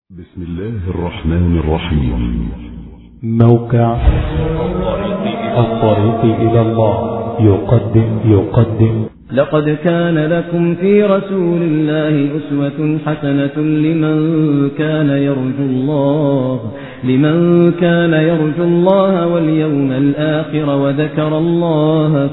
بسم الله الرحمن الرحيم موقع الطريق إلى الله يقدم يقدم لقد كان لكم في رسول الله أسوة حسنة لمن كان يرجو الله لمن كان يرجو الله واليوم الآخر وذكر الله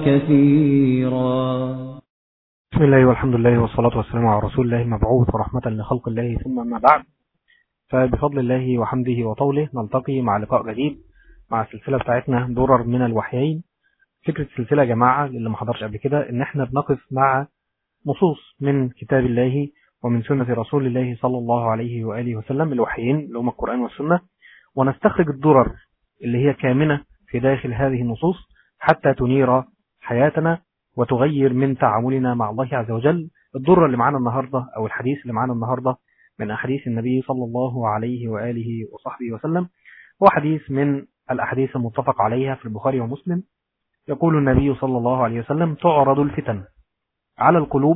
كثيرا بسم الله والحمد لله والصلاة والسلام على رسول الله مبعوث ورحمة لخلق الله ثم ما بعد فبفضل الله وحمده وطوله نلتقي مع لقاء جديد مع السلسلة بتاعتنا درر من الوحيين فكرة السلسلة يا جماعة اللي ما حضرش قبل كده ان احنا بنقف مع نصوص من كتاب الله ومن سنة رسول الله صلى الله عليه وآله وسلم الوحيين اللي هم القرآن والسنة ونستخرج الدرر اللي هي كامنة في داخل هذه النصوص حتى تنير حياتنا وتغير من تعاملنا مع الله عز وجل الدرة اللي معانا النهاردة أو الحديث اللي معانا النهاردة من أحاديث النبي صلى الله عليه وآله وصحبه وسلم هو حديث من الأحاديث المتفق عليها في البخاري ومسلم يقول النبي صلى الله عليه وسلم تعرض الفتن على القلوب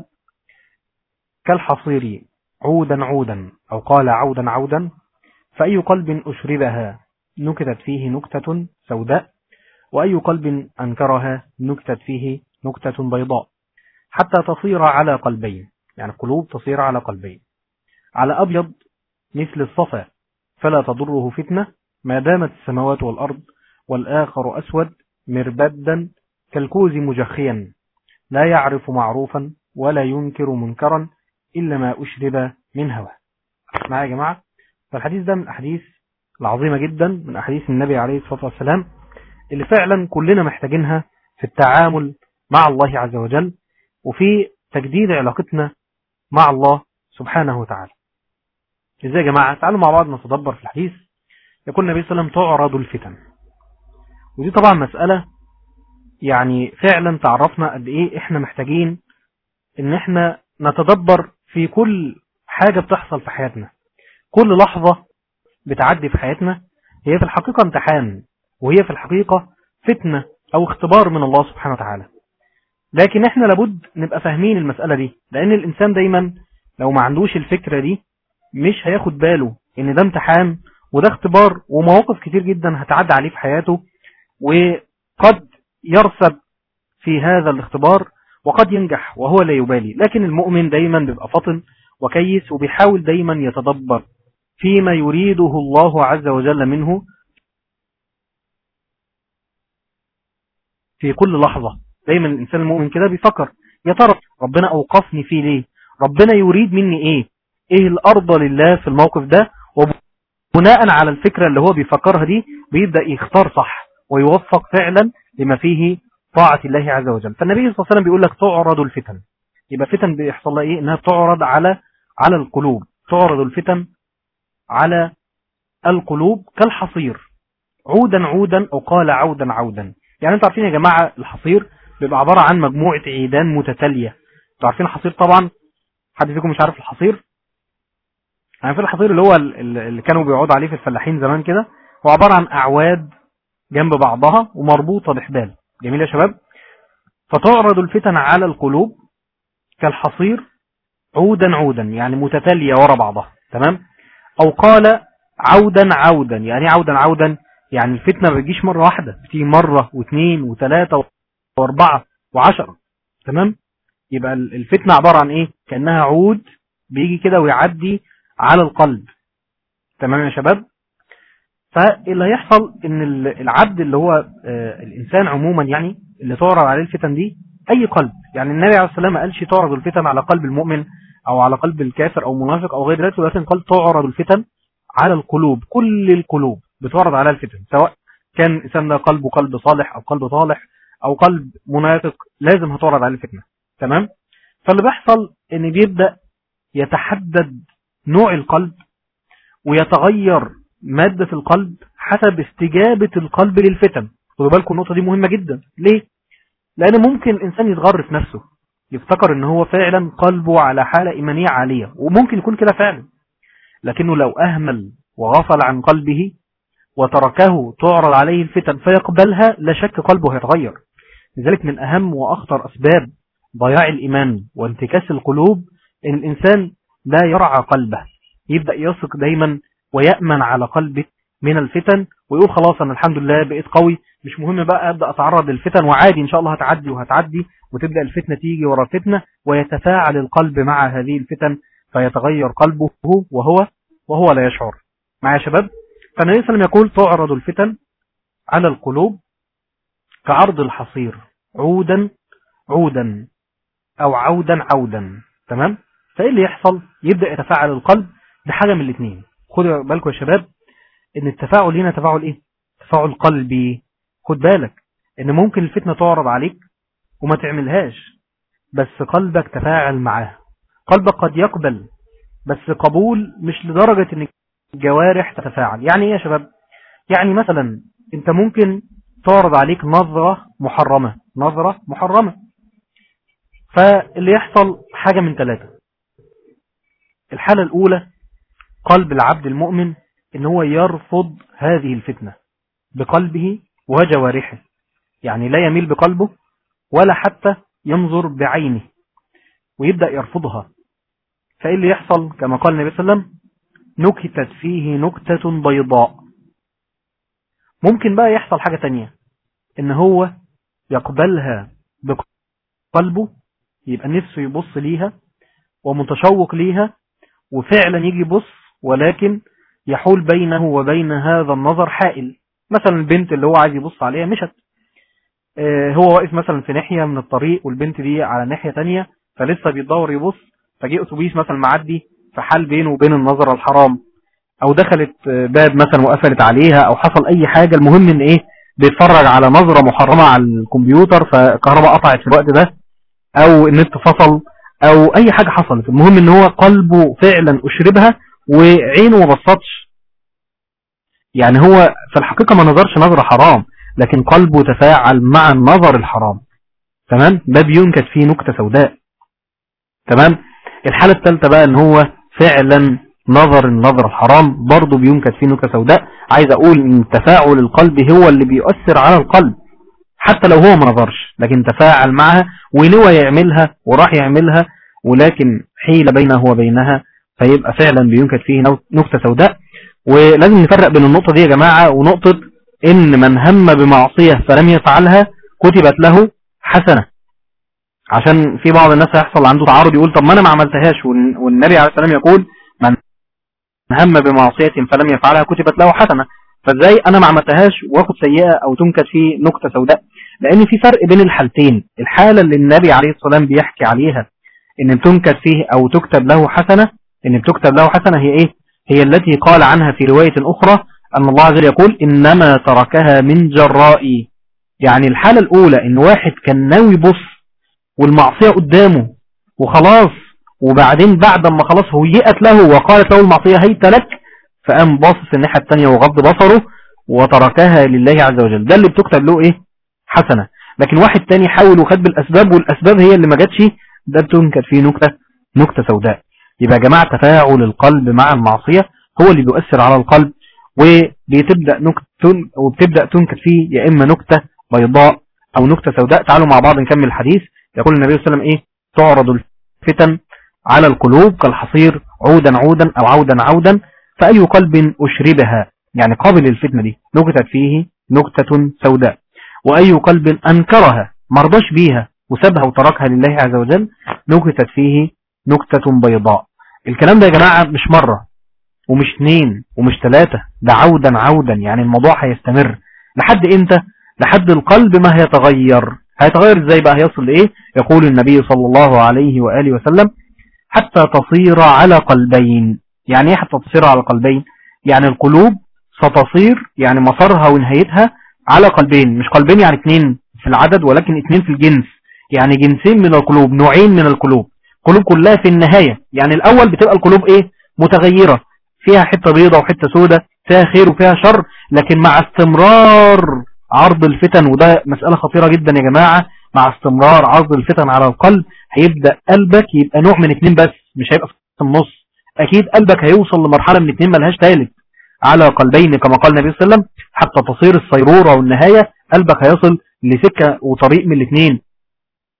كالحصير عودا عودا أو قال عودا عودا فأي قلب أشربها نكتت فيه نكتة سوداء وأي قلب أنكرها نكتت فيه نكتة بيضاء حتى تصير على قلبين يعني قلوب تصير على قلبين على أبيض مثل الصفا فلا تضره فتنة ما دامت السماوات والأرض والآخر أسود مربدا كالكوز مجخيا لا يعرف معروفا ولا ينكر منكرا إلا ما أشرب من هوى معايا يا جماعة فالحديث ده من الأحاديث العظيمة جدا من أحاديث النبي عليه الصلاة والسلام اللي فعلا كلنا محتاجينها في التعامل مع الله عز وجل وفي تجديد علاقتنا مع الله سبحانه وتعالى ازاي يا جماعة تعالوا مع بعض نتدبر في الحديث يقول النبي صلى الله عليه وسلم تعرض الفتن ودي طبعا مسألة يعني فعلا تعرفنا قد ايه احنا محتاجين ان احنا نتدبر في كل حاجة بتحصل في حياتنا كل لحظة بتعدي في حياتنا هي في الحقيقة امتحان وهي في الحقيقة فتنة او اختبار من الله سبحانه وتعالى لكن احنا لابد نبقى فاهمين المسألة دي لان الانسان دايما لو ما عندوش الفكرة دي مش هياخد باله ان ده امتحان وده اختبار ومواقف كتير جدا هتعدي عليه في حياته وقد يرسب في هذا الاختبار وقد ينجح وهو لا يبالي لكن المؤمن دايما بيبقى فطن وكيس وبيحاول دايما يتدبر فيما يريده الله عز وجل منه في كل لحظة دايما الإنسان المؤمن كده بيفكر يا ترى ربنا أوقفني فيه ليه ربنا يريد مني إيه إيه الأرض لله في الموقف ده وبناء على الفكرة اللي هو بيفكرها دي بيبدأ يختار صح ويوفق فعلا لما فيه طاعة الله عز وجل فالنبي صلى الله عليه وسلم بيقول لك تعرض الفتن يبقى فتن بيحصل لها ايه انها بتعرض على على القلوب تعرض الفتن على القلوب كالحصير عودا عودا او قال عودا عودا يعني انتوا عارفين يا جماعة الحصير بيبقى عبارة عن مجموعة عيدان متتالية انتوا عارفين الحصير طبعا حد فيكم مش عارف الحصير عارفين الحصير اللي هو اللي كانوا بيقعدوا عليه في الفلاحين زمان كده هو عبارة عن اعواد جنب بعضها ومربوطة بحبال جميل يا شباب فتعرض الفتن على القلوب كالحصير عودا عودا يعني متتالية ورا بعضها تمام او قال عودا عودا يعني عودا عودا يعني الفتنة ما بتجيش مرة واحدة بتيجي مرة واثنين وثلاثة واربعة وعشرة تمام يبقى الفتنة عبارة عن ايه كأنها عود بيجي كده ويعدي على القلب تمام يا شباب فاللي هيحصل ان العبد اللي هو الانسان عموما يعني اللي تعرض عليه الفتن دي اي قلب يعني النبي عليه الصلاه والسلام ما قالش تعرض الفتن على قلب المؤمن او على قلب الكافر او منافق او غير ذلك ولكن قال تعرض الفتن على القلوب كل القلوب بتعرض على الفتن سواء كان الانسان ده قلبه قلب صالح او قلب طالح او قلب منافق لازم هتعرض عليه الفتنه تمام فاللي بيحصل ان بيبدا يتحدد نوع القلب ويتغير مادة القلب حسب استجابة القلب للفتن خدوا بالكم النقطة دي مهمة جدا ليه؟ لأن ممكن الإنسان يتغر في نفسه يفتكر ان هو فعلا قلبه على حالة إيمانية عالية وممكن يكون كده فعلا لكنه لو أهمل وغفل عن قلبه وتركه تعرض عليه الفتن فيقبلها لا شك قلبه هيتغير لذلك من أهم وأخطر أسباب ضياع الإيمان وانتكاس القلوب إن الإنسان لا يرعى قلبه يبدأ يثق دايما ويأمن على قلبه من الفتن ويقول خلاص أنا الحمد لله بقيت قوي مش مهم بقى أبدأ أتعرض للفتن وعادي إن شاء الله هتعدي وهتعدي وتبدأ الفتنة تيجي ورا الفتنة ويتفاعل القلب مع هذه الفتن فيتغير قلبه وهو وهو لا يشعر معايا يا شباب فالنبي صلى الله عليه وسلم يقول تعرض الفتن على القلوب كعرض الحصير عودا عودا أو عودا عودا تمام فإيه اللي يحصل يبدأ يتفاعل القلب بحاجة من الاثنين خدوا بالكم يا شباب ان التفاعل هنا تفاعل ايه تفاعل قلبي خد بالك ان ممكن الفتنة تعرض عليك وما تعملهاش بس قلبك تفاعل معاها قلبك قد يقبل بس قبول مش لدرجة ان الجوارح تتفاعل يعني ايه يا شباب يعني مثلا انت ممكن تعرض عليك نظرة محرمة نظرة محرمة فاللي يحصل حاجة من ثلاثة الحالة الأولى قلب العبد المؤمن ان هو يرفض هذه الفتنة بقلبه وجوارحه يعني لا يميل بقلبه ولا حتى ينظر بعينه ويبدأ يرفضها فإيه اللي يحصل كما قال النبي صلى الله عليه وسلم نكتت فيه نكتة بيضاء ممكن بقى يحصل حاجة تانية ان هو يقبلها بقلبه يبقى نفسه يبص ليها ومتشوق ليها وفعلا يجي يبص ولكن يحول بينه وبين هذا النظر حائل مثلا البنت اللي هو عايز يبص عليها مشت اه هو واقف مثلا في ناحية من الطريق والبنت دي على ناحية تانية فلسه بيدور يبص فجي اتوبيس مثلا معدي فحال بينه وبين النظر الحرام او دخلت باب مثلا وقفلت عليها او حصل اي حاجة المهم ان ايه بيتفرج على نظرة محرمة على الكمبيوتر فالكهرباء قطعت في الوقت ده او النت فصل او اي حاجة حصلت المهم ان هو قلبه فعلا اشربها وعينه ما بصتش يعني هو في الحقيقة ما نظرش نظرة حرام لكن قلبه تفاعل مع النظر الحرام تمام ده بينكت فيه نكتة سوداء تمام الحالة الثالثة بقى ان هو فعلا نظر النظر الحرام برضه بينكت فيه نكتة سوداء عايز اقول ان تفاعل القلب هو اللي بيؤثر على القلب حتى لو هو ما نظرش لكن تفاعل معها ونوى يعملها وراح يعملها ولكن حيل بينه وبينها فيبقى فعلا بينكت فيه نكتة سوداء ولازم نفرق بين النقطة دي يا جماعة ونقطة ان من هم بمعصية فلم يفعلها كتبت له حسنة عشان في بعض الناس هيحصل عنده تعارض يقول طب ما انا ما عملتهاش والنبي عليه السلام يقول من هم بمعصية فلم يفعلها كتبت له حسنة فازاي انا ما عملتهاش واخد سيئة او تنكت فيه نكتة سوداء لان في فرق بين الحالتين الحالة اللي النبي عليه الصلاة والسلام بيحكي عليها ان بتنكت فيه او تكتب له حسنة ان بتكتب له حسنة هي ايه هي التي قال عنها في رواية اخرى ان الله عز وجل يقول انما تركها من جرائي يعني الحالة الاولى ان واحد كان ناوي بص والمعصية قدامه وخلاص وبعدين بعد ما خلاص هيئت له وقالت له المعصية هيت لك فقام باصص الناحية التانية وغض بصره وتركها لله عز وجل ده اللي بتكتب له ايه حسنة لكن واحد تاني حاول وخد بالاسباب والاسباب هي اللي ما جاتش ده بتنكت فيه نكتة نكتة سوداء يبقى يا جماعة تفاعل القلب مع المعصية هو اللي بيؤثر على القلب وبتبدأ نكتة وبتبدأ تنكت فيه يا إما نكتة بيضاء أو نكتة سوداء تعالوا مع بعض نكمل الحديث يقول النبي صلى الله عليه وسلم إيه تعرض الفتن على القلوب كالحصير عودا عودا أو عودا عودا فأي قلب أشربها يعني قابل الفتنة دي نكتت فيه نكتة سوداء وأي قلب أنكرها مرضاش بيها وسابها وتركها لله عز وجل نكتت فيه نكتة بيضاء الكلام ده يا جماعة مش مرة ومش اثنين ومش ثلاثة ده عودا عودا يعني الموضوع هيستمر لحد امتى لحد القلب ما هيتغير هيتغير ازاي بقى هيصل لايه يقول النبي صلى الله عليه وآله وسلم حتى تصير على قلبين يعني ايه حتى تصير على قلبين يعني القلوب ستصير يعني مصرها ونهايتها على قلبين مش قلبين يعني اثنين في العدد ولكن اثنين في الجنس يعني جنسين من القلوب نوعين من القلوب قلوب كلها في النهاية يعني الأول بتبقى القلوب إيه متغيرة فيها حتة بيضة وحتة سودة فيها خير وفيها شر لكن مع استمرار عرض الفتن وده مسألة خطيرة جدا يا جماعة مع استمرار عرض الفتن على القلب هيبدأ قلبك يبقى نوع من اتنين بس مش هيبقى في النص أكيد قلبك هيوصل لمرحلة من اتنين ملهاش ثالث على قلبين كما قال النبي صلى الله عليه وسلم حتى تصير الصيرورة والنهاية قلبك هيصل لسكة وطريق من الاثنين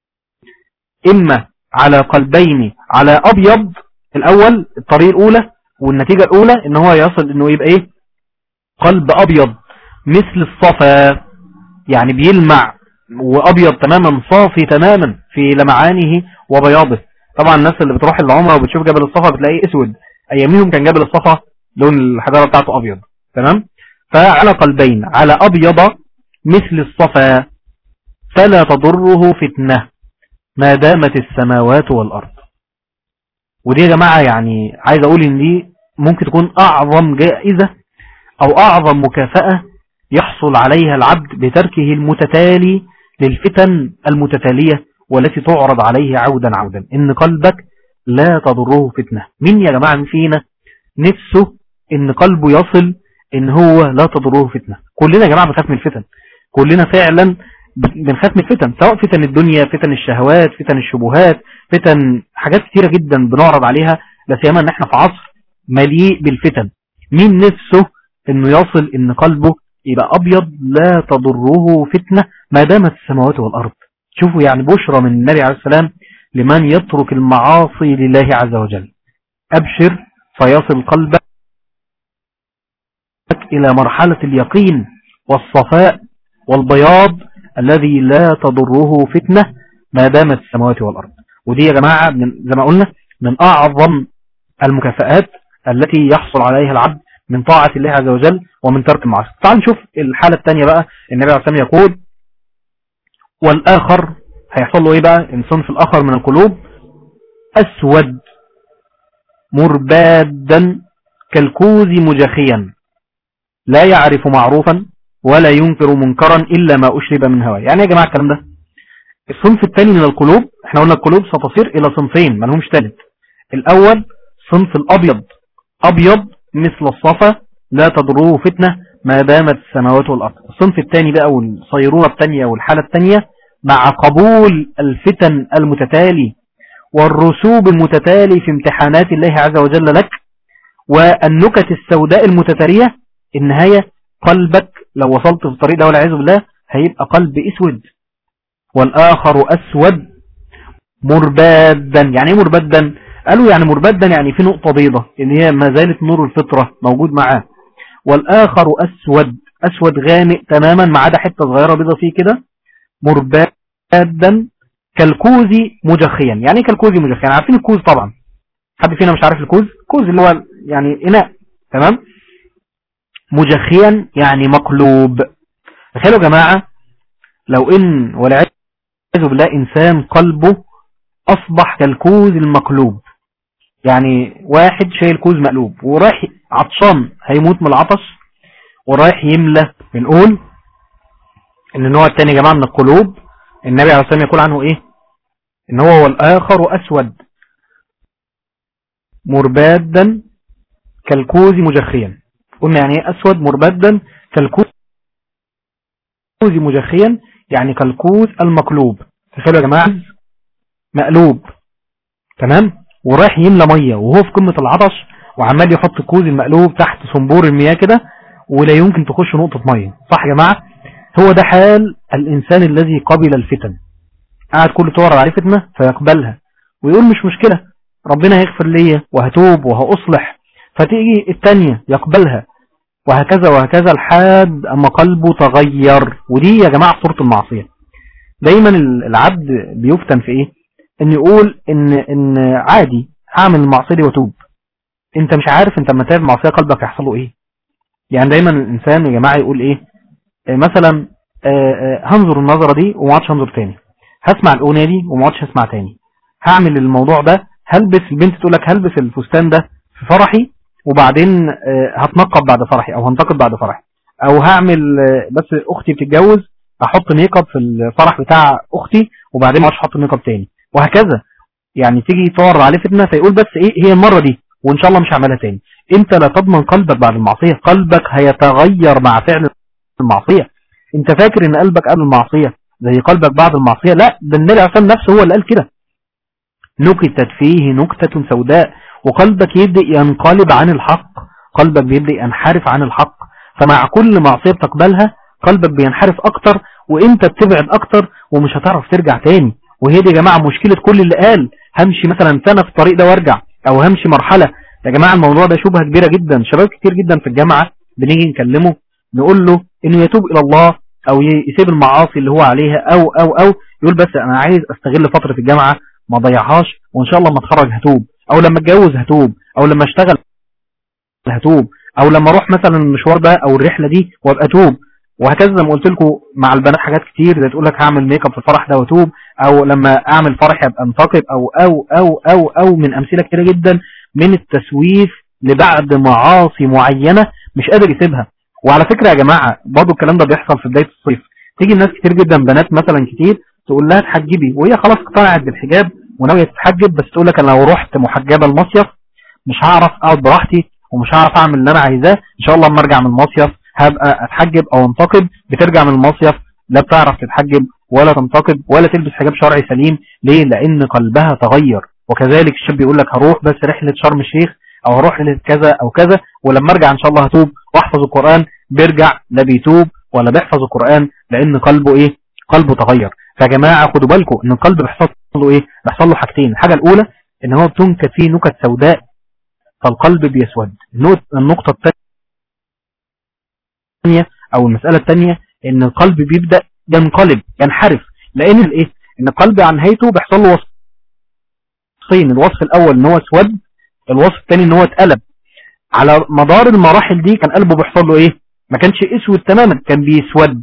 إما على قلبين على أبيض الأول الطريق الأولى والنتيجة الاولى ان هو يصل انه يبقى ايه قلب ابيض مثل الصفا يعني بيلمع وابيض تماما صافي تماما في لمعانه وبياضه طبعا الناس اللي بتروح العمره وبتشوف جبل الصفا بتلاقيه اسود اياميهم كان جبل الصفا لون الحجاره بتاعته ابيض تمام فعلى قلبين على ابيض مثل الصفا فلا تضره فتنه ما دامت السماوات والارض ودي يا جماعه يعني عايز اقول ان دي ممكن تكون اعظم جائزه او اعظم مكافأة يحصل عليها العبد بتركه المتتالي للفتن المتتالية والتي تعرض عليه عودا عودا ان قلبك لا تضره فتنة مين يا جماعة فينا نفسه ان قلبه يصل ان هو لا تضره فتنة كلنا يا جماعة بنخاف من الفتن كلنا فعلا بنخاف من الفتن سواء فتن الدنيا فتن الشهوات فتن الشبهات فتن حاجات كتيرة جدا بنعرض عليها لا سيما ان احنا في عصر مليء بالفتن مين نفسه انه يصل ان قلبه يبقى ابيض لا تضره فتنة ما دامت السماوات والارض شوفوا يعني بشرى من النبي عليه السلام لمن يترك المعاصي لله عز وجل ابشر فيصل قلبك الى مرحلة اليقين والصفاء والبياض الذي لا تضره فتنة ما دامت السماوات والارض ودي يا جماعة زي ما قلنا من اعظم المكافآت التي يحصل عليها العبد من طاعة الله عز وجل ومن ترك المعاصي تعال نشوف الحالة الثانية بقى النبي عليه الصلاة يقول والآخر هيحصل له ايه بقى الصنف الآخر من القلوب أسود مربادا كالكوز مجخيا لا يعرف معروفا ولا ينكر منكرا إلا ما أشرب من هواه يعني يا جماعة الكلام ده الصنف الثاني من القلوب احنا قلنا القلوب ستصير إلى صنفين ما لهمش ثالث الأول صنف الأبيض أبيض مثل الصفا لا تضره فتنة ما دامت السماوات والأرض الصنف الثاني بقى والصيرورة الثانية والحالة الثانية مع قبول الفتن المتتالي والرسوب المتتالي في امتحانات الله عز وجل لك والنكت السوداء المتتالية النهاية قلبك لو وصلت في الطريق ده والعياذ بالله هيبقى قلب اسود والآخر أسود مربادا يعني ايه مربادا قالوا يعني مربدا يعني في نقطة بيضة اللي هي ما زالت نور الفطرة موجود معاه والآخر أسود أسود غامق تماما ما عدا حتة صغيرة بيضة فيه كده مربادا كالكوز مجخيا يعني كالكوز مجخيا عارفين الكوز طبعا حد فينا مش عارف الكوز كوز اللي هو يعني إناء تمام مجخيا يعني مقلوب تخيلوا يا جماعة لو إن والعياذ بالله إنسان قلبه أصبح كالكوز المقلوب يعني واحد شايل كوز مقلوب ورايح عطشان هيموت من العطش ورايح يملى بنقول ان النوع الثاني يا جماعه من القلوب النبي عليه الصلاه يقول عنه ايه ان هو والاخر اسود مربادا كالكوز مجخيا قلنا يعني ايه اسود مربادا كالكوز مجخيا يعني كالكوز المقلوب تخيلوا يا جماعه مقلوب تمام ورايح يملى ميه وهو في قمه العطش وعمال يحط الكوز المقلوب تحت صنبور المياه كده ولا يمكن تخش نقطه ميه صح يا جماعه هو ده حال الانسان الذي قبل الفتن قاعد كل تعرض عليه فتنه فيقبلها ويقول مش مشكله ربنا هيغفر لي وهتوب وهأصلح فتيجي التانية يقبلها وهكذا وهكذا لحد اما قلبه تغير ودي يا جماعة صورة المعصية دايما العبد بيفتن في ايه ان يقول ان ان عادي هعمل المعصيه دي واتوب انت مش عارف انت لما تعمل معصيه قلبك هيحصل له ايه يعني دايما الانسان يا جماعه يقول ايه آه مثلا آه آه هنظر النظره دي وما عادش هنظر تاني هسمع الاغنيه دي وما عادش هسمع تاني هعمل الموضوع ده هلبس البنت تقول لك هلبس الفستان ده في فرحي وبعدين هتنقب بعد فرحي او هنتقب بعد فرحي او هعمل بس اختي بتتجوز احط ميك اب في الفرح بتاع اختي وبعدين ما اعرفش احط ميك اب تاني وهكذا يعني تيجي تعرض عليه فتنة فيقول بس ايه هي المرة دي وان شاء الله مش هعملها تاني انت لا تضمن قلبك بعد المعصية قلبك هيتغير مع فعل المعصية انت فاكر ان قلبك قبل المعصية زي قلبك بعد المعصية لا ده النبي عشان نفسه هو اللي قال كده نكتت فيه نكتة سوداء وقلبك يبدأ ينقلب عن الحق قلبك بيبدأ ينحرف عن الحق فمع كل معصية بتقبلها قلبك بينحرف اكتر وانت بتبعد اكتر ومش هتعرف ترجع تاني وهي دي يا جماعة مشكلة كل اللي قال همشي مثلا سنة في الطريق ده وارجع او همشي مرحلة يا جماعة الموضوع ده شبهة كبيرة جدا شباب كتير جدا في الجامعة بنيجي نكلمه نقول له انه يتوب الى الله او يسيب المعاصي اللي هو عليها او او او يقول بس انا عايز استغل فترة الجامعة ما ضيعهاش وان شاء الله ما اتخرج هتوب او لما اتجوز هتوب او لما اشتغل هتوب او لما اروح مثلا المشوار ده او الرحلة دي وابقى اتوب وهكذا زي ما قلت لكم مع البنات حاجات كتير زي تقول لك هعمل ميك اب في الفرح ده واتوب او لما اعمل فرح يبقى انتقد او او او او او من امثله كتيره جدا من التسويف لبعد معاصي معينه مش قادر يسيبها وعلى فكره يا جماعه برضه الكلام ده بيحصل في بدايه الصيف تيجي الناس كتير جدا بنات مثلا كتير تقول لها تحجبي وهي خلاص اقتنعت بالحجاب وناويه تتحجب بس تقول لك انا لو رحت محجبه المصيف مش هعرف اقعد براحتي ومش هعرف اعمل اللي انا عايزاه ان شاء الله اما ارجع من المصيف هبقى اتحجب او انتقب بترجع من المصيف لا بتعرف تتحجب ولا تنتقب ولا تلبس حجاب شرعي سليم ليه لان قلبها تغير وكذلك الشاب يقول لك هروح بس رحلة شرم الشيخ او هروح رحلة كذا او كذا ولما ارجع ان شاء الله هتوب واحفظ القرآن بيرجع لا بيتوب ولا بيحفظ القرآن لان قلبه ايه قلبه تغير فيا جماعة خدوا بالكم ان القلب بيحصل له ايه بيحصل له حاجتين الحاجة الاولى ان هو بتنكت فيه نكت سوداء فالقلب بيسود النقطة الثانية او المسألة الثانية ان القلب بيبدأ ينقلب ينحرف لان الايه ان القلب عن نهايته بيحصل له وصفين الوصف الاول ان هو اسود الوصف الثاني ان هو اتقلب على مدار المراحل دي كان قلبه بيحصل له ايه ما كانش اسود تماما كان بيسود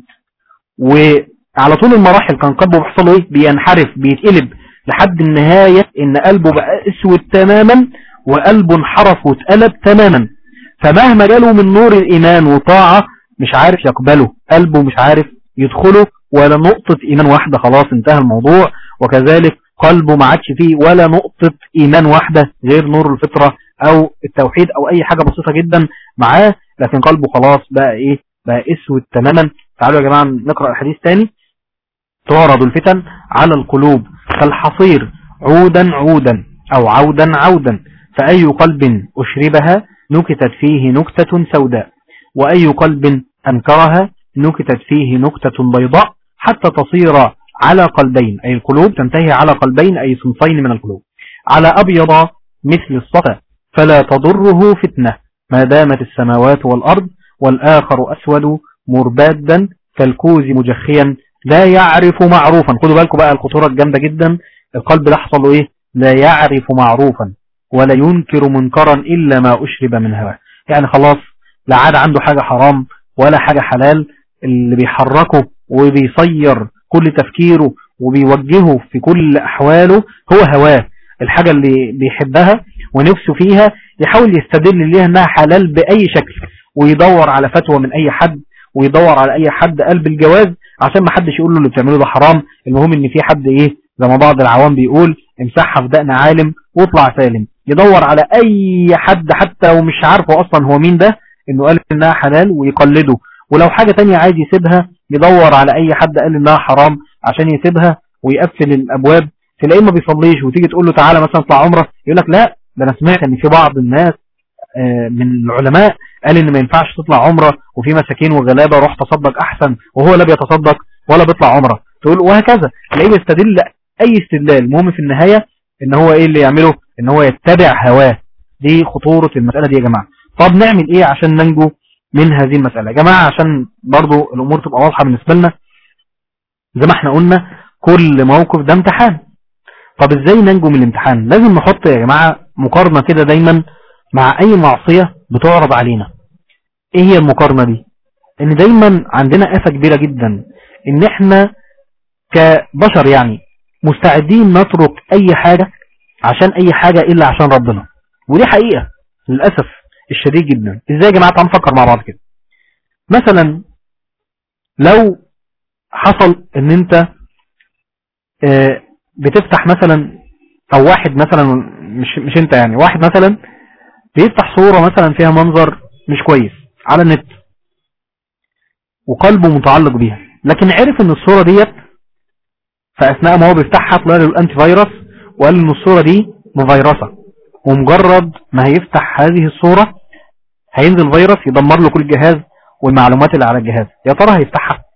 وعلى طول المراحل كان قلبه بيحصل له ايه بينحرف بيتقلب لحد النهاية ان قلبه بقى اسود تماما وقلبه انحرف واتقلب تماما فمهما جاله من نور الايمان وطاعة مش عارف يقبله قلبه مش عارف يدخله ولا نقطة ايمان واحدة خلاص انتهى الموضوع وكذلك قلبه ما عادش فيه ولا نقطة ايمان واحدة غير نور الفطرة او التوحيد او اي حاجة بسيطة جدا معاه لكن قلبه خلاص بقى ايه بقى اسود تماما تعالوا يا جماعة نقرأ الحديث تاني تعرض الفتن على القلوب كالحصير عودا عودا او عودا عودا فأي قلب أشربها نكتت فيه نكتة سوداء وأي قلب أنكرها نكتت فيه نكتة بيضاء حتى تصير على قلبين أي القلوب تنتهي على قلبين أي صنفين من القلوب على أبيض مثل الصفا فلا تضره فتنة ما دامت السماوات والأرض والآخر أسود مربادا كالكوز مجخيا لا يعرف معروفا خدوا بالكم بقى الخطورة الجامدة جدا القلب ده حصل له ايه لا يعرف معروفا ولا ينكر منكرا إلا ما أشرب من هواه يعني خلاص لا عاد عنده حاجة حرام ولا حاجة حلال اللي بيحركه وبيصير كل تفكيره وبيوجهه في كل أحواله هو هواه الحاجة اللي بيحبها ونفسه فيها يحاول يستدل ليها انها حلال بأي شكل ويدور على فتوى من أي حد ويدور على أي حد قلب الجواز عشان ما حدش يقول له اللي بتعمله ده حرام المهم ان في حد ايه زي ما بعض العوام بيقول امسحها في دقن عالم واطلع سالم يدور على اي حد حتى ومش عارفه اصلا هو مين ده انه قال انها حلال ويقلده ولو حاجة تانية عايز يسيبها يدور على اي حد قال انها حرام عشان يسيبها ويقفل الابواب تلاقيه ما بيصليش وتيجي تقول له تعالى مثلا اطلع عمره يقول لك لا ده انا سمعت ان في بعض الناس من العلماء قال ان ما ينفعش تطلع عمره وفي مساكين وغلابه روح تصدق احسن وهو لا بيتصدق ولا بيطلع عمره تقول وهكذا تلاقيه بيستدل اي استدلال المهم في النهايه ان هو ايه اللي يعمله ان هو يتبع هواه دي خطورة المسألة دي يا جماعة طب نعمل ايه عشان ننجو من هذه المسألة يا جماعة عشان برضو الامور تبقى واضحة بالنسبة لنا زي ما احنا قلنا كل موقف ده امتحان طب ازاي ننجو من الامتحان لازم نحط يا جماعة مقارنة كده دايما مع اي معصية بتعرض علينا ايه هي المقارنة دي ان دايما عندنا آفة كبيرة جدا ان احنا كبشر يعني مستعدين نترك اي حاجة عشان اي حاجة الا عشان ربنا ودي حقيقة للأسف الشديد جدا ازاي يا جماعة تعالوا نفكر مع بعض كده مثلا لو حصل ان انت اه بتفتح مثلا او واحد مثلا مش, مش انت يعني واحد مثلا بيفتح صورة مثلا فيها منظر مش كويس على النت وقلبه متعلق بيها لكن عرف ان الصورة ديت فاثناء ما هو بيفتحها طلع له الانتي فيروس وقال ان الصورة دي مفيروسة ومجرد ما هيفتح هذه الصورة هينزل فيروس يدمر له كل الجهاز والمعلومات اللي على الجهاز يا ترى هيفتحها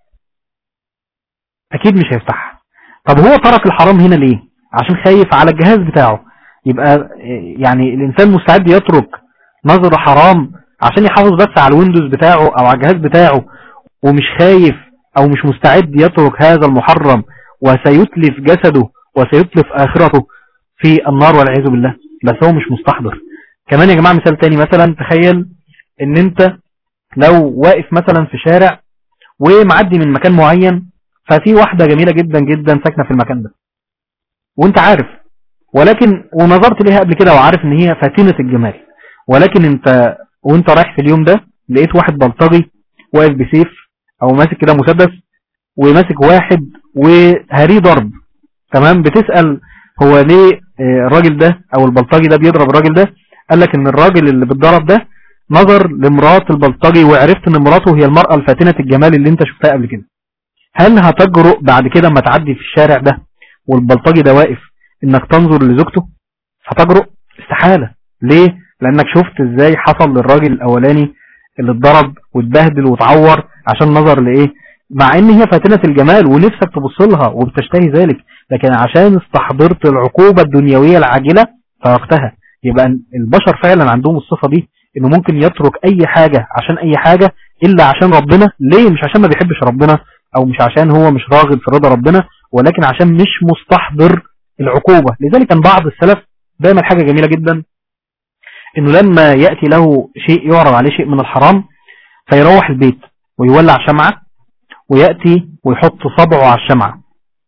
اكيد مش هيفتحها طب هو ترك الحرام هنا ليه عشان خايف على الجهاز بتاعه يبقى آه، يعني الانسان مستعد يترك نظر حرام عشان يحافظ بس على الويندوز بتاعه او على الجهاز بتاعه ومش خايف او مش مستعد يترك هذا المحرم وسيتلف جسده وسيتلف اخرته في النار والعياذ بالله بس هو مش مستحضر كمان يا جماعة مثال تاني مثلا تخيل ان انت لو واقف مثلا في شارع ومعدي من مكان معين ففي واحدة جميلة جدا جدا ساكنة في المكان ده وانت عارف ولكن ونظرت ليها قبل كده وعارف ان هي فاتنة الجمال ولكن انت وانت رايح في اليوم ده لقيت واحد بلطجي واقف بسيف او ماسك كده مسدس وماسك واحد وهريه ضرب تمام بتسأل هو ليه آه، الراجل ده او البلطجي ده بيضرب الراجل ده قال لك ان الراجل اللي بيتضرب ده نظر لمرات البلطجي وعرفت ان مراته هي المرأة الفاتنة الجمال اللي انت شفتها قبل كده هل هتجرؤ بعد كده اما تعدي في الشارع ده والبلطجي ده واقف انك تنظر لزوجته هتجرؤ استحالة ليه لانك شفت ازاي حصل للراجل الاولاني اللي اتضرب واتبهدل واتعور عشان نظر لايه مع ان هي فاتنة الجمال ونفسك تبص لها وبتشتهي ذلك لكن عشان استحضرت العقوبة الدنيوية العاجلة تركتها يبقى البشر فعلا عندهم الصفة دي انه ممكن يترك اي حاجة عشان اي حاجة الا عشان ربنا ليه مش عشان ما بيحبش ربنا او مش عشان هو مش راغب في رضا ربنا ولكن عشان مش مستحضر العقوبة لذلك كان بعض السلف بيعمل حاجة جميلة جدا انه لما يأتي له شيء يعرض عليه شيء من الحرام فيروح البيت ويولع شمعة ويأتي ويحط صبعه على الشمعة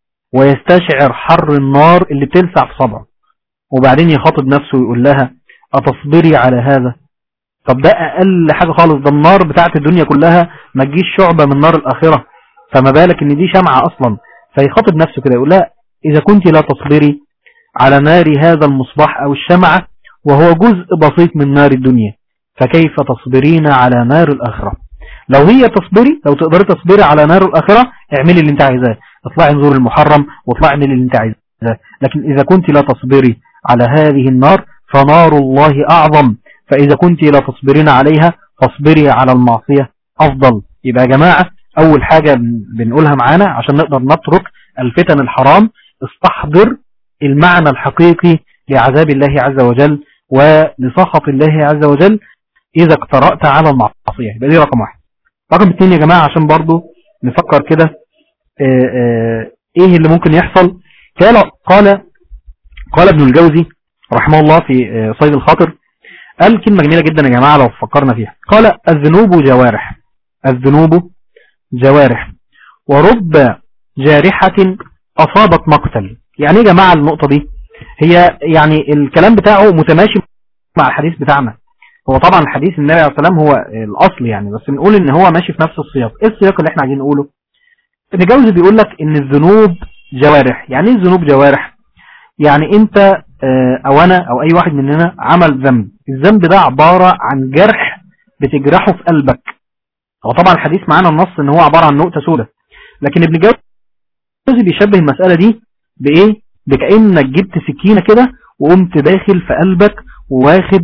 ويستشعر حر النار اللي بتلسع في صبعه وبعدين يخاطب نفسه ويقول لها أتصبري على هذا طب ده أقل حاجة خالص ده النار بتاعت الدنيا كلها ما تجيش شعبة من نار الآخرة فما بالك ان دي شمعة أصلا فيخاطب نفسه كده يقول لها إذا كنت لا تصبري على نار هذا المصباح أو الشمعة وهو جزء بسيط من نار الدنيا فكيف تصبرين على نار الآخرة لو هي تصبري لو تقدري تصبري على نار الآخرة اعملي اللي انت عايزاه اطلعي نزور المحرم واطلعي اعملي اللي انت عايزاه لكن إذا كنت لا تصبري على هذه النار فنار الله أعظم فإذا كنت لا تصبرين عليها فاصبري على المعصية أفضل يبقى يا جماعة أول حاجة بنقولها معانا عشان نقدر نترك الفتن الحرام استحضر المعنى الحقيقي لعذاب الله عز وجل ولسخط الله عز وجل إذا اقترأت على المعصية يبقى دي رقم واحد رقم اثنين يا جماعة عشان برضو نفكر كده آه، آه، ايه اللي ممكن يحصل قال قال قال ابن الجوزي رحمه الله في آه، صيد الخاطر قال كلمة جميلة جدا يا جماعة لو فكرنا فيها قال الذنوب جوارح الذنوب جوارح ورب جارحة أصابت مقتل يعني ايه يا جماعة النقطة دي هي يعني الكلام بتاعه متماشي مع الحديث بتاعنا هو طبعا الحديث النبي عليه السلام هو الأصل يعني بس نقول ان هو ماشي في نفس السياق ايه السياق اللي احنا عايزين نقوله ابن جوزي بيقول لك ان الذنوب جوارح يعني ايه الذنوب جوارح يعني انت آه، او انا او اي واحد مننا عمل ذنب الذنب ده عبارة عن جرح بتجرحه في قلبك هو طبعا الحديث معانا النص ان هو عبارة عن نقطة سودة لكن ابن جوزي بيشبه المسألة دي بايه بكأنك جبت سكينة كده وقمت داخل في قلبك وواخد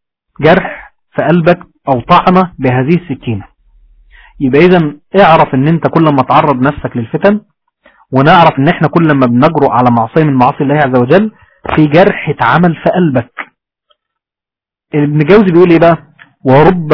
جرح في قلبك او طعنة بهذه السكينة يبقى اذا اعرف ان انت كل ما تعرض نفسك للفتن ونعرف ان احنا كل ما بنجرؤ على معصية من معاصي الله عز وجل في جرح اتعمل في قلبك ابن جوزي بيقول ايه بقى ورب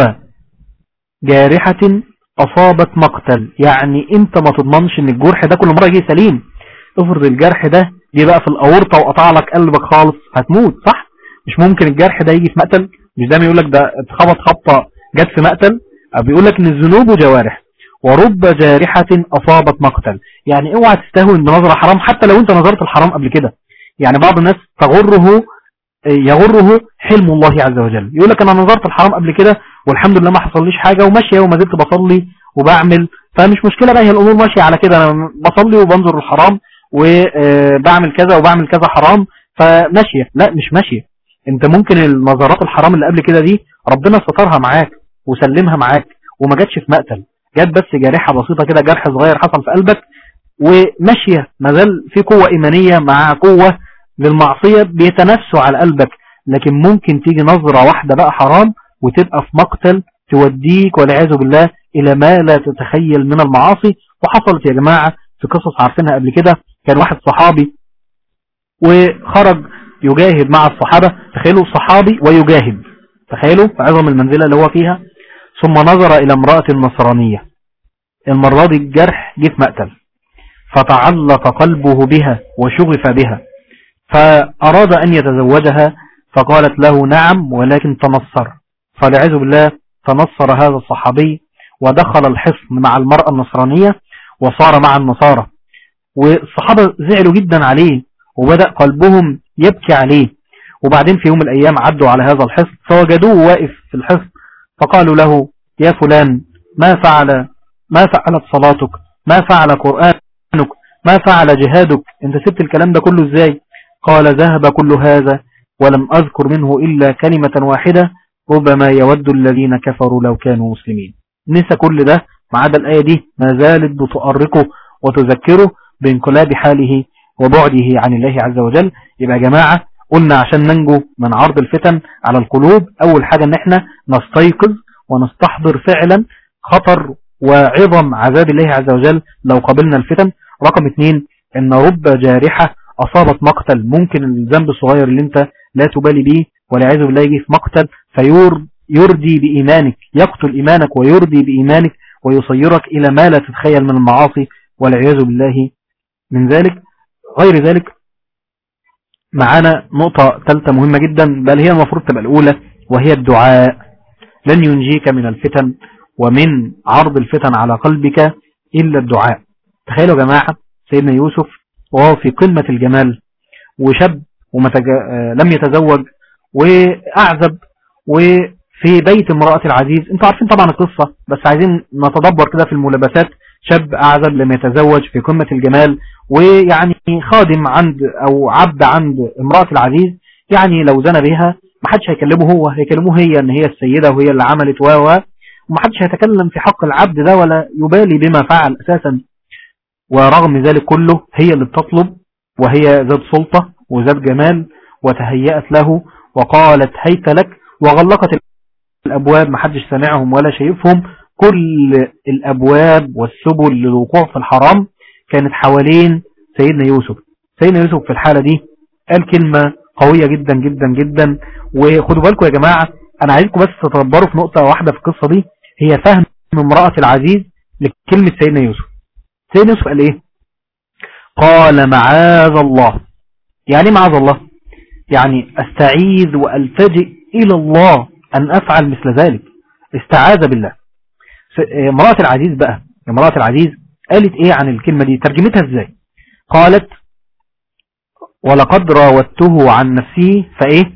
جارحة اصابت مقتل يعني انت ما تضمنش ان الجرح ده كل مرة يجي سليم افرض الجرح ده جه بقى في الاورطة وقطع لك قلبك خالص هتموت صح مش ممكن الجرح ده يجي في مقتل مش دايما يقول لك ده اتخبط خبطة جت في مقتل بيقول لك ان الذنوب جوارح ورب جارحة اصابت مقتل يعني اوعى تستهون بنظرة حرام حتى لو انت نظرت الحرام قبل كده يعني بعض الناس تغره يغره حلم الله عز وجل يقول لك انا نظرت الحرام قبل كده والحمد لله ما حصليش حاجة وماشية وما زلت بصلي وبعمل فمش مشكلة بقى هي الامور ماشية على كده انا بصلي وبنظر الحرام وبعمل كذا وبعمل كذا حرام فماشية لا مش ماشية انت ممكن النظرات الحرام اللي قبل كده دي ربنا سترها معاك وسلمها معاك وما جاتش في مقتل جات بس جارحة بسيطة كده جرح صغير حصل في قلبك وماشية مازال في قوة إيمانية مع قوة للمعصية بيتنسوا على قلبك لكن ممكن تيجي نظرة واحدة بقى حرام وتبقى في مقتل توديك والعياذ بالله إلى ما لا تتخيل من المعاصي وحصلت يا جماعة في قصص عارفينها قبل كده كان واحد صحابي وخرج يجاهد مع الصحابة تخيلوا صحابي ويجاهد تخيلوا عظم المنزلة اللي هو فيها ثم نظر إلى امرأة نصرانية المرة دي الجرح جه في مقتل فتعلق قلبه بها وشغف بها فأراد أن يتزوجها فقالت له نعم ولكن تنصر فلعذ بالله تنصر هذا الصحابي ودخل الحصن مع المرأة النصرانية وصار مع النصارى والصحابة زعلوا جدا عليه وبدأ قلبهم يبكي عليه وبعدين في يوم من الأيام عدوا على هذا الحصن فوجدوه واقف في الحصن فقالوا له يا فلان ما فعل ما فعلت صلاتك ما فعل قرآنك ما فعل جهادك انت سبت الكلام ده كله ازاي قال ذهب كل هذا ولم أذكر منه إلا كلمة واحدة ربما يود الذين كفروا لو كانوا مسلمين نسى كل ده ما عدا الآية دي ما زالت بتؤرقه وتذكره بانقلاب حاله وبعده عن الله عز وجل يبقى يا جماعة قلنا عشان ننجو من عرض الفتن على القلوب أول حاجة ان احنا نستيقظ ونستحضر فعلا خطر وعظم عذاب الله عز وجل لو قبلنا الفتن رقم اثنين ان رب جارحة اصابت مقتل ممكن الذنب الصغير اللي انت لا تبالي به والعياذ بالله يجي في مقتل فيردي بإيمانك يقتل إيمانك ويردي بإيمانك ويصيرك إلى ما لا تتخيل من المعاصي والعياذ بالله من ذلك غير ذلك معانا نقطة ثالثة مهمة جدا بل هي المفروض تبقى الأولى وهي الدعاء لن ينجيك من الفتن ومن عرض الفتن على قلبك إلا الدعاء تخيلوا يا جماعة سيدنا يوسف وهو في قمة الجمال وشاب ولم يتزوج وأعزب وفي بيت امرأة العزيز انتوا عارفين طبعا القصة بس عايزين نتدبر كده في الملابسات شاب أعزب لم يتزوج في قمة الجمال ويعني خادم عند أو عبد عند امرأة العزيز يعني لو زنى بها ما حدش هيكلمه هو هيكلموه هي ان هي السيدة وهي اللي عملت و وما حدش هيتكلم في حق العبد ده ولا يبالي بما فعل أساسا ورغم ذلك كله هي اللي بتطلب وهي ذات سلطة وذات جمال وتهيأت له وقالت هيت لك وغلقت الأبواب محدش سامعهم ولا شايفهم كل الأبواب والسبل للوقوع في الحرام كانت حوالين سيدنا يوسف سيدنا يوسف في الحالة دي قال كلمة قوية جدا جدا جدا وخدوا بالكم يا جماعة أنا عايزكم بس تتدبروا في نقطة واحدة في القصة دي هي فهم امرأة العزيز لكلمة سيدنا يوسف سيدنا يوسف قال ايه قال معاذ الله يعني معاذ الله يعني استعيذ والتجئ الى الله ان افعل مثل ذلك استعاذ بالله امرأة العزيز بقى امرأة العزيز قالت ايه عن الكلمة دي ترجمتها ازاي قالت ولقد راودته عن نفسه فايه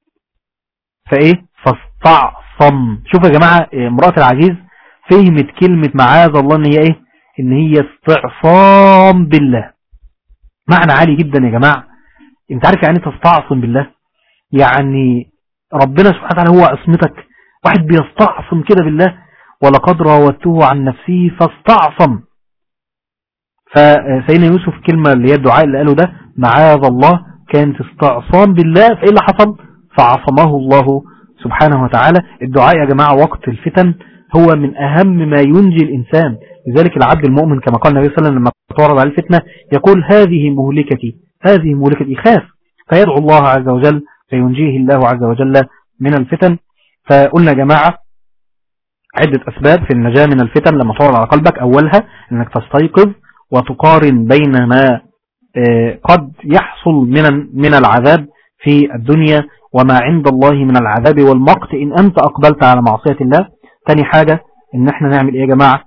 فايه فاستعصم شوف يا جماعة امرأة العزيز فهمت كلمة معاذ الله ان هي ايه ان هي استعصام بالله معنى عالي جدا يا جماعة انت عارف يعني تستعصم بالله يعني ربنا سبحانه وتعالى هو عصمتك واحد بيستعصم كده بالله ولقد راودته عن نفسه فاستعصم فسيدنا يوسف كلمة اللي هي الدعاء اللي قاله ده معاذ الله كانت استعصام بالله فإيه اللي حصل فعصمه الله سبحانه وتعالى الدعاء يا جماعة وقت الفتن هو من أهم ما ينجي الإنسان لذلك العبد المؤمن كما قال النبي صلى الله عليه وسلم لما تعرض على الفتنة يقول هذه مهلكتي هذه مهلكتي خاف فيدعو الله عز وجل فينجيه الله عز وجل من الفتن فقلنا يا جماعة عدة أسباب في النجاة من الفتن لما تعرض على قلبك أولها أنك تستيقظ وتقارن بين ما قد يحصل من من العذاب في الدنيا وما عند الله من العذاب والمقت إن أنت أقبلت على معصية الله تاني حاجة إن احنا نعمل إيه يا جماعة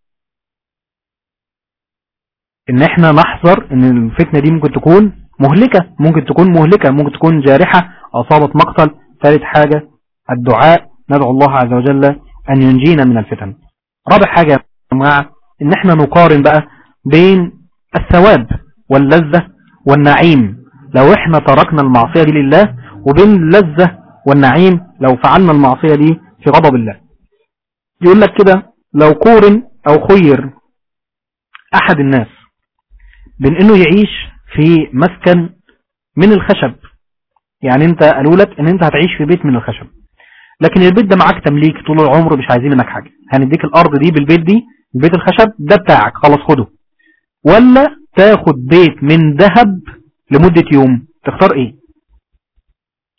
إن احنا نحذر إن الفتنة دي ممكن تكون مهلكة ممكن تكون مهلكة ممكن تكون جارحة أصابت مقتل ثالث حاجة الدعاء ندعو الله عز وجل أن ينجينا من الفتن رابع حاجة يا جماعة إن احنا نقارن بقى بين الثواب واللذة والنعيم لو احنا تركنا المعصية دي لله وبين اللذة والنعيم لو فعلنا المعصية دي في غضب الله يقول لك كده لو قورن او خير احد الناس بين انه يعيش في مسكن من الخشب يعني انت قالوا لك ان انت هتعيش في بيت من الخشب لكن البيت ده معاك تمليك طول العمر مش عايزين منك حاجة هنديك الارض دي بالبيت دي البيت الخشب ده بتاعك خلاص خده ولا تاخد بيت من ذهب لمدة يوم تختار ايه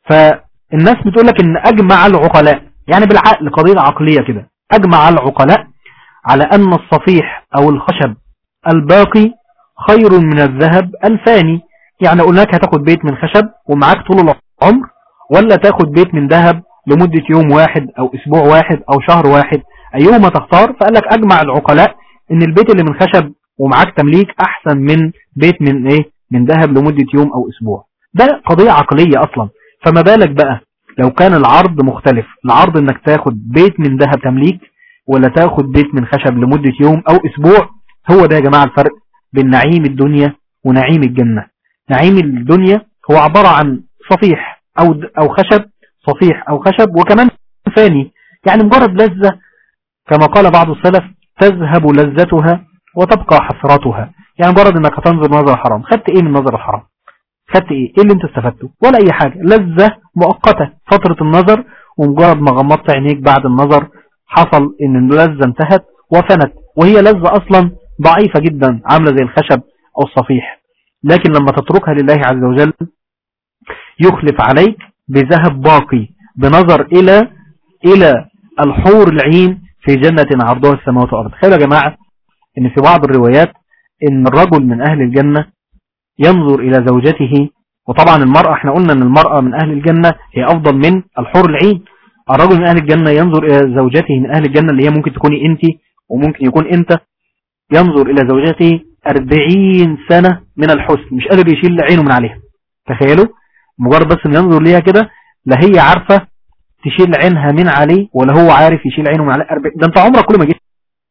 فالناس بتقول لك ان اجمع العقلاء يعني بالعقل قضية عقلية كده اجمع العقلاء على ان الصفيح او الخشب الباقي خير من الذهب الفاني يعني قلنا لك هتاخد بيت من خشب ومعاك طول العمر ولا تاخد بيت من ذهب لمدة يوم واحد او اسبوع واحد او شهر واحد ايهما تختار فقال لك اجمع العقلاء ان البيت اللي من خشب ومعاك تمليك احسن من بيت من ايه من ذهب لمدة يوم او اسبوع ده قضية عقلية اصلا فما بالك بقى لو كان العرض مختلف العرض انك تاخد بيت من ذهب تمليك ولا تاخد بيت من خشب لمدة يوم او اسبوع هو ده يا جماعة الفرق بين نعيم الدنيا ونعيم الجنة نعيم الدنيا هو عبارة عن صفيح او او خشب صفيح او خشب وكمان فاني يعني مجرد لذة كما قال بعض السلف تذهب لذتها وتبقى حسرتها يعني مجرد انك هتنظر نظر حرام خدت ايه من نظر الحرام خدت ايه ايه اللي انت استفدته ولا اي حاجة لذة مؤقتة فترة النظر ومجرد ما غمضت عينيك بعد النظر حصل ان اللذة انتهت وفنت وهي لذة اصلا ضعيفة جدا عاملة زي الخشب او الصفيح لكن لما تتركها لله عز وجل يخلف عليك بذهب باقي بنظر الى الى الحور العين في جنة عرضها السماوات والارض تخيلوا يا جماعة ان في بعض الروايات ان الرجل من اهل الجنة ينظر الى زوجته وطبعا المرأة احنا قلنا ان المرأة من اهل الجنة هي افضل من الحور العين الرجل من اهل الجنة ينظر الى زوجته من اهل الجنة اللي هي ممكن تكوني انت وممكن يكون انت ينظر الى زوجته أربعين سنة من الحسن مش قادر يشيل عينه من عليها تخيلوا مجرد بس ان ينظر ليها كده لا هي عارفة تشيل عينها من عليه ولا هو عارف يشيل عينه من عليه ده انت عمرك كل ما جيت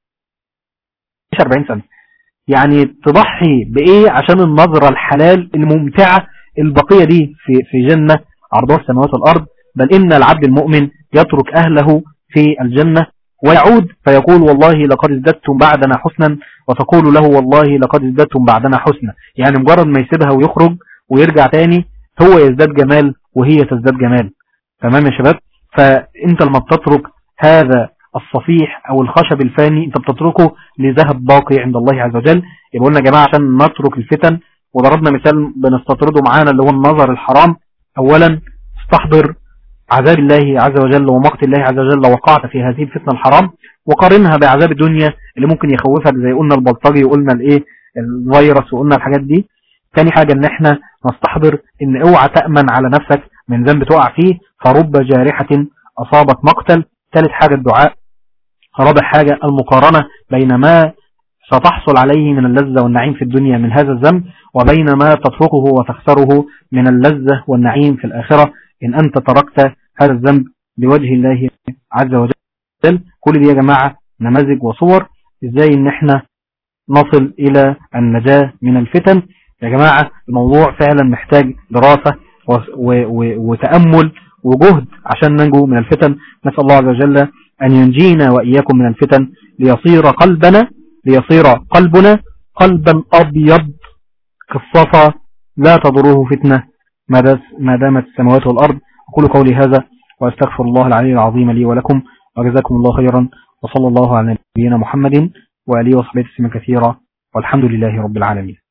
40 سنة يعني تضحي بايه عشان النظرة الحلال الممتعة البقية دي في في جنة عرضها السماوات والارض بل ان العبد المؤمن يترك اهله في الجنة ويعود فيقول والله لقد ازددتم بعدنا حسنا وتقول له والله لقد ازددتم بعدنا حسنا يعني مجرد ما يسيبها ويخرج ويرجع تاني هو يزداد جمال وهي تزداد جمال تمام يا شباب فانت لما بتترك هذا الصفيح او الخشب الفاني انت بتتركه لذهب باقي عند الله عز وجل يبقى قلنا يا جماعة عشان نترك الفتن وضربنا مثال بنستطرده معانا اللي هو النظر الحرام اولا استحضر عذاب الله عز وجل ومقت الله عز وجل لو وقعت في هذه الفتنة الحرام وقارنها بعذاب الدنيا اللي ممكن يخوفك زي قلنا البلطجي وقلنا الايه الفيروس وقلنا الحاجات دي ثاني حاجة ان احنا نستحضر ان اوعى تأمن على نفسك من ذنب تقع فيه فرب جارحة اصابت مقتل ثالث حاجة الدعاء رابع حاجة المقارنة بين ما ستحصل عليه من اللذة والنعيم في الدنيا من هذا الذنب وبين ما تتركه وتخسره من اللذة والنعيم في الآخرة إن أنت تركت هذا الذنب لوجه الله عز وجل كل دي يا جماعة نماذج وصور ازاي ان احنا نصل الى النجاة من الفتن يا جماعة الموضوع فعلا محتاج دراسة وتأمل وجهد عشان ننجو من الفتن نسأل الله عز وجل أن ينجينا وإياكم من الفتن ليصير قلبنا ليصير قلبنا قلبا أبيض كالصفا لا تضره فتنة ما دامت السماوات والأرض أقول قولي هذا وأستغفر الله العلي العظيم لي ولكم وجزاكم الله خيرا وصلى الله على نبينا محمد وآله وصحبه تسليما كثيرا والحمد لله رب العالمين